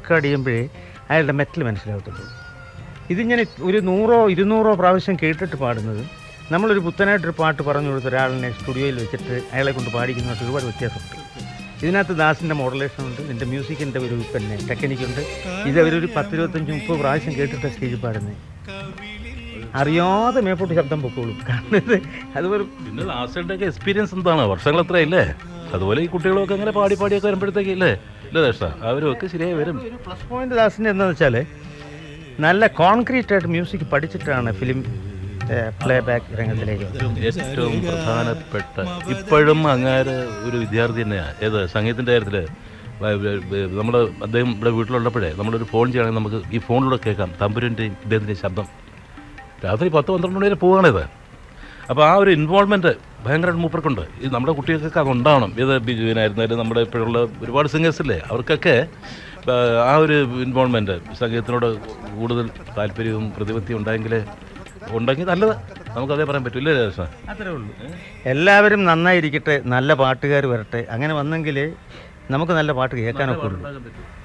Record ചെയ്യുമ്പോഴേ അയാളുടെ metal മനസ്സിലാകത്തുള്ളൂ ഇതിങ്ങനെ ഒരു നൂറോ ഇരുന്നൂറോ പ്രാവശ്യം കേട്ടിട്ട് പാടുന്നത് നമ്മളൊരു പുത്തനായിട്ടൊരു പാട്ട് പറഞ്ഞു കൊടുത്ത ഒരാളിനെ സ്റ്റുഡിയോയിൽ വെച്ചിട്ട് അയാളെ കൊണ്ട് പാടിക്കുന്നതായിട്ട് ഒരുപാട് വ്യത്യാസമുണ്ട് ഇതിനകത്ത് ദാസിൻ്റെ മോഡലേഷൻ ഉണ്ട് ഇതിൻ്റെ മ്യൂസിക്കിൻ്റെ ഒരു പിന്നെ ടെക്നിക്കുണ്ട് ഇത് അവരൊരു പത്തിരുപത്തഞ്ച് മുപ്പത് പ്രാവശ്യം കേട്ടിട്ട് സ്റ്റേജിൽ പാടുന്നത് അറിയാതെ മേപ്പോട്ട് ശബ്ദം പൊക്കോളും കാരണം ഇത് അതുപോലെ പിന്നെ ലാസ്റ്റയുടെ ഒക്കെ എക്സ്പീരിയൻസ് എന്താണ് വർഷങ്ങൾ എത്രയില്ലേ അതുപോലെ ഈ കുട്ടികളൊക്കെ അങ്ങനെ പാടി പാടിയൊക്കെ വരുമ്പോഴത്തേക്ക് ഇല്ലേ ഇല്ലേ ദേശ അവരും ഒക്കെ ശരിയായി വരും ഒരു പ്ലസ് പോയിന്റ് ദാസിൻ്റെ എന്താണെന്ന് വെച്ചാൽ നല്ല കോൺക്രീറ്റ് ആയിട്ട് മ്യൂസിക് പഠിച്ചിട്ടാണ് ഫിലിം പ്ലേ ബാക്ക് രംഗത്തിലേക്ക് വന്നത്. ഏറ്റവും പ്രധാനപ്പെട്ട ഇപ്പോഴും അങ്ങാര് ഒരു വിദ്യാർത്ഥി തന്നെയാണ് ഏത് സംഗീതത്തിൻ്റെ കാര്യത്തിൽ നമ്മൾ അദ്ദേഹം ഇവിടെ വീട്ടിലുള്ളപ്പോഴേ നമ്മളൊരു ഫോൺ ചെയ്യുകയാണെങ്കിൽ നമുക്ക് ഈ ഫോണിലൂടെ കേൾക്കാം തമ്പുരിൻ്റെയും ഇദ്ദേഹത്തിൻ്റെയും ശബ്ദം രാത്രി പത്ത് പന്ത്രണ്ട് മണി വരെ പോവുകയാണിത് അപ്പോൾ ആ ഒരു ഇൻവോൾവ്മെൻറ്റ് ഭയങ്കരമായിട്ട് മൂപ്പർക്കുണ്ട് ഇത് നമ്മുടെ കുട്ടികൾക്കൊക്കെ അതുണ്ടാവണം ഇത് ബിജുവിനായിരുന്നാലും നമ്മുടെ ഇപ്പോഴുള്ള ഒരുപാട് സിംഗേഴ്സ് ഇല്ലേ അവർക്കൊക്കെ ആ, ആ ഒരു ഇൻവോൾവ്മെൻറ്റ് സംഗീതത്തിനോട് കൂടുതൽ താല്പര്യവും പ്രതിപത്തിയും ഉണ്ടെങ്കിൽ ഉണ്ടെങ്കിൽ നല്ലത് നമുക്കതേ പറയാൻ പറ്റില്ലേ രേഷ്മ അത്രേ ഉള്ളൂ എല്ലാവരും നന്നായിരിക്കട്ടെ നല്ല പാട്ടുകാർ വരട്ടെ അങ്ങനെ വന്നെങ്കിൽ നമുക്ക് നല്ല പാട്ട് കേൾക്കാനൊക്കെ ഉള്ളൂ